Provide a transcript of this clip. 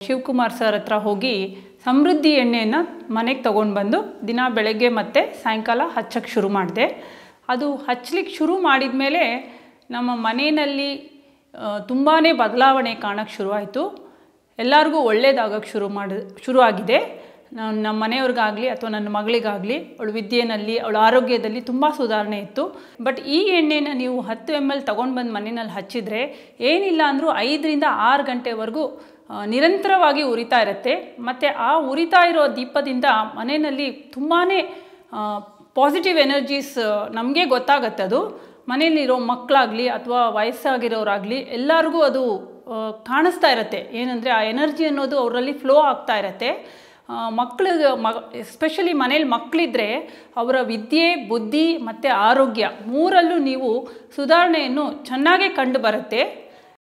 Shivakumar sir ಹತ್ರ ಹೋಗಿ ಸಮೃದ್ಧಿ ಎಣ್ಣೆಯನ್ನು ಮನೆಗೆ ತೊಗೊಂಡು ಬಂದು ದಿನ ಬೆಳಗ್ಗೆ ಮತ್ತು ಸಾಯಂಕಾಲ ಹಚ್ಚಕ್ಕೆ ಶುರು ಮಾಡಿದೆ ಅದು ಹಚ್ಚಲಿಕ್ಕೆ ಶುರು ಮಾಡಿದ ಮೇಲೆ ನಮ್ಮ ಮನೆಯಲ್ಲಿ ತುಂಬಾ ಬದಲಾವಣೆ ಕಾಣೋಕ್ಕೆ ಶುರುವಾಯಿತು ಎಲ್ಲರಿಗೂ ಒಳ್ಳೇದಾಗಕ್ಕೆ ಶುರು ಮಾಡಿ ಶುರು ಆಗಿದೆ ನಾನು ನಮ್ಮ ಮನೆಯವ್ರಿಗಾಗಲಿ ಅಥವಾ ನನ್ನ ಮಗಳಿಗಾಗಲಿ ಅವಳ ವಿದ್ಯೆಯಲ್ಲಿ ಅವಳ ಆರೋಗ್ಯದಲ್ಲಿ ತುಂಬ ಸುಧಾರಣೆ ಇತ್ತು ಬಟ್ ಈ ಎಣ್ಣೆನ ನೀವು ಹತ್ತು ಎಮ್ ಎಲ್ ತೊಗೊಂಡು ಬಂದು ಮನೆಯಲ್ಲಿ ಹಚ್ಚಿದರೆ ಏನಿಲ್ಲ ಅಂದರೂ ಐದರಿಂದ ಆರು ಗಂಟೆವರೆಗೂ ಆ, ನಿರಂತರವಾಗಿ ಉರಿತಾ ಇರುತ್ತೆ ಮತ್ತು ಆ ಉರಿತಾ ಇರೋ ದೀಪದಿಂದ ಮನೆಯಲ್ಲಿ ತುಂಬಾ ಪಾಸಿಟಿವ್ ಎನರ್ಜೀಸ್ ನಮಗೆ ಗೊತ್ತಾಗತ್ತೆ ಅದು ಮನೆಯಲ್ಲಿರೋ ಮಕ್ಕಳಾಗಲಿ ಅಥವಾ ವಯಸ್ಸಾಗಿರೋರಾಗಲಿ ಎಲ್ಲರಿಗೂ ಅದು ಆ, ಕಾಣಿಸ್ತಾ ಇರತ್ತೆ ಏನಂದರೆ ಆ ಎನರ್ಜಿ ಅನ್ನೋದು ಅವರಲ್ಲಿ ಫ್ಲೋ ಆಗ್ತಾ ಇರತ್ತೆ ಮಕ್ಕಳಿಗೆ ಮ ಎಸ್ಪೆಷಲಿ ಮನೇಲಿ ಮಕ್ಕಳಿದ್ರೆ ಅವರ ವಿದ್ಯೆ ಬುದ್ಧಿ ಮತ್ತು ಆರೋಗ್ಯ ಮೂರಲ್ಲೂ ನೀವು ಸುಧಾರಣೆಯನ್ನು ಚೆನ್ನಾಗೇ ಕಂಡು ಬರುತ್ತೆ